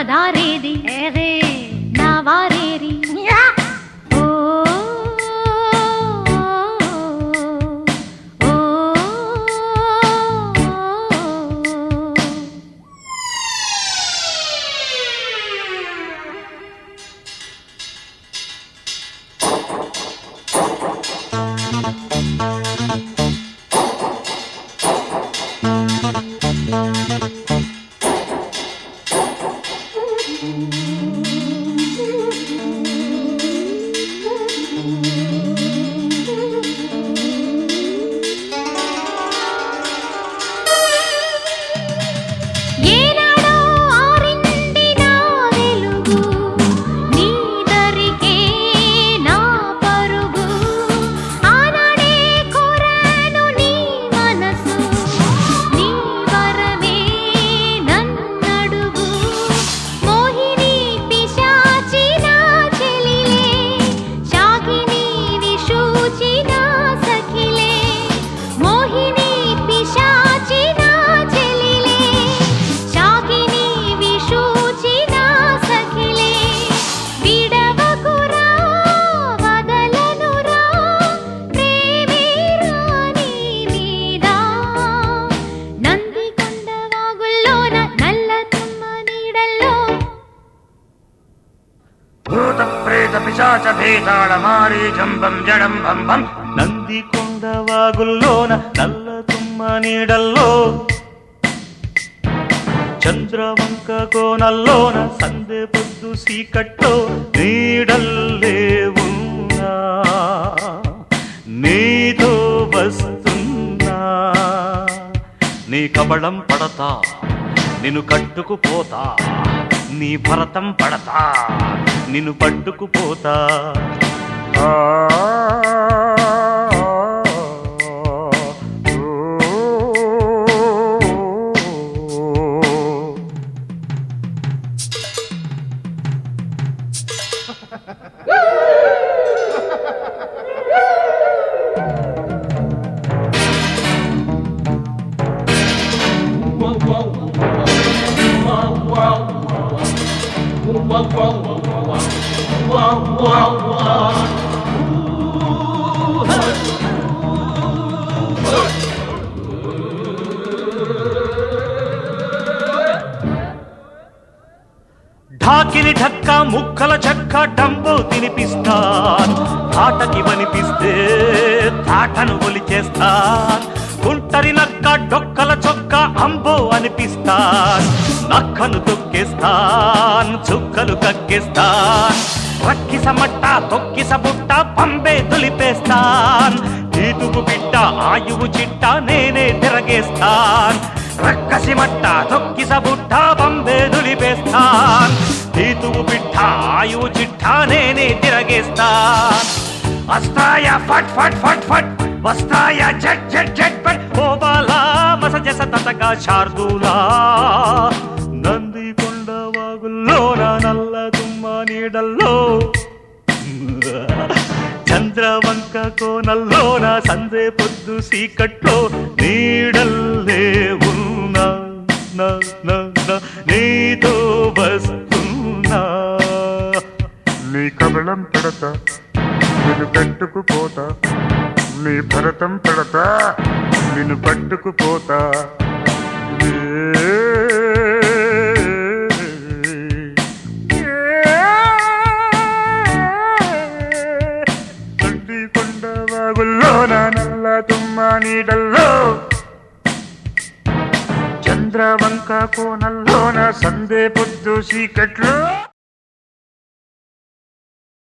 దారేది ఏది నా వారేరి ఓ ఓ ఏనాడో ఆరిండిన వెలుగు నీ దరికే నా పరుగు ఆనాడే కోరాను నీ మనసు నీ వరమే నన్నడుగు మోహిని పిశాచి నా చెలిలే శాకిని విశూచి నా సఖిలే మోహిని పిశాచి నా చెలిలే శాకిని విశూచి నా సఖిలే విడవకురా వదలనురా ప్రేమే రాని మీద నందికొండ వాగుల్లోన నల్ల తుమ్మ నీడల్లో భూత ప్రేత పిశాచ భేతాళ మారీ జంబం జడం బం బం నంది కొండ వాగుల్లోన నల్ల తుమ్మ నీడల్లో చంద్రవంక కోనల్లోన సందె పొద్దు సీకట్లో నీడల్లే ఉన్నా నీతో వస్తున్నా నీ కబళం పడతా నిన్ను కట్టుకుపోతా నీ భరతం పడతా నిన్ను పట్టుకుపోతా ఢాకిని ఢక్క ముక్కల చెక్క డంబో తినిపిస్తాన్ తాటకి వనిపిస్తే తాటను ఒలిచేస్తాన్ గుంటరి నక్క డొక్కల చొక్క అంబో అనిపిస్తాన్ నక్కను తొక్కేస్తాన్ చుక్కలు కక్కేస్తాన్ రక్కిస మట్ట తొక్కిస బుట్ట పంబే తులిపేస్తాన్ తీతుకు బిడ్డ ఆయువు చిట్ట నేనే తిరగేస్తాన్ రక్కసి మట్ట తొక్కిస బుట్ట పంబే దులిపేస్తాన్ తీతువు బిడ్డ ఆయువు చిట్ట నేనే తిరగేస్తాన్ వస్తాయా ఫట్ ఫట్ ఫట్ ఫట్ వస్తాయా జట్ జట్ జట్ ఫట్ ఓబాలా మసజస తతగా శార్దూలా నంది కొండ వాగుల్లోన నల్ల తుమ్మ నీడల్లో చంద్రవంక కోనల్లోన సందే పొద్దు సీకట్లో నీడల్లే ఉన్నా నా, నా, నా, నీతో వస్తున్నా నీ కబళం పెడతా నిన్ను కట్టుకుపోతా నీ భరతం పెడతా నిన్ను పట్టుకుపోతా తండ్రి కొండ వాగుల్లో నా నల్ల తుమ్మ నీడల్లో చంద్రవంక కోనల్లోన సందే పొద్దు చీకట్లో